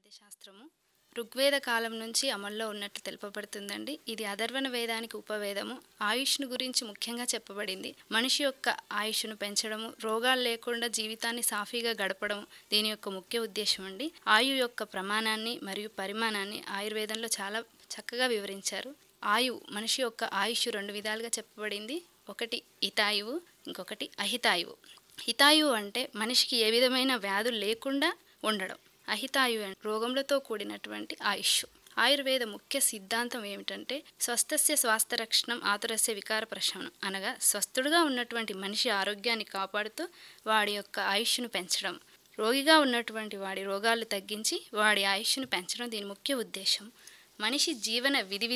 శాస్త్రము ఋగ్వేద కాలం నుంచి అమల్లో ఉన్నట్లు తెలుపబడుతుందండి ఇది అధర్వణ వేదానికి ఉపవేదము ఆయుష్ను గురించి ముఖ్యంగా చెప్పబడింది మనిషి యొక్క ఆయుష్ను పెంచడము రోగాలు లేకుండా జీవితాన్ని సాఫీగా గడపడం దీని యొక్క ముఖ్య ఉద్దేశం అండి ఆయు యొక్క ప్రమాణాన్ని మరియు పరిమాణాన్ని ఆయుర్వేదంలో చాలా చక్కగా వివరించారు ఆయు మనిషి యొక్క ఆయుష్ రెండు విధాలుగా చెప్పబడింది ఒకటి హితాయువు ఇంకొకటి అహితాయువు హితాయువు అంటే మనిషికి ఏ విధమైన వ్యాధులు లేకుండా ఉండడం అహితాయువు అంటే రోగములతో కూడినటువంటి ఆయుష్ ఆయుర్వేద ముఖ్య సిద్ధాంతం ఏమిటంటే స్వస్థస్య స్వాస్థ్య రక్షణం ఆతురస్య వికార ప్రశమనం అనగా స్వస్థుడుగా ఉన్నటువంటి మనిషి ఆరోగ్యాన్ని కాపాడుతూ వాడి యొక్క ఆయుష్ను పెంచడం రోగిగా ఉన్నటువంటి వాడి రోగాలు తగ్గించి వాడి ఆయుష్ను పెంచడం దీని ముఖ్య ఉద్దేశం మనిషి జీవన విధి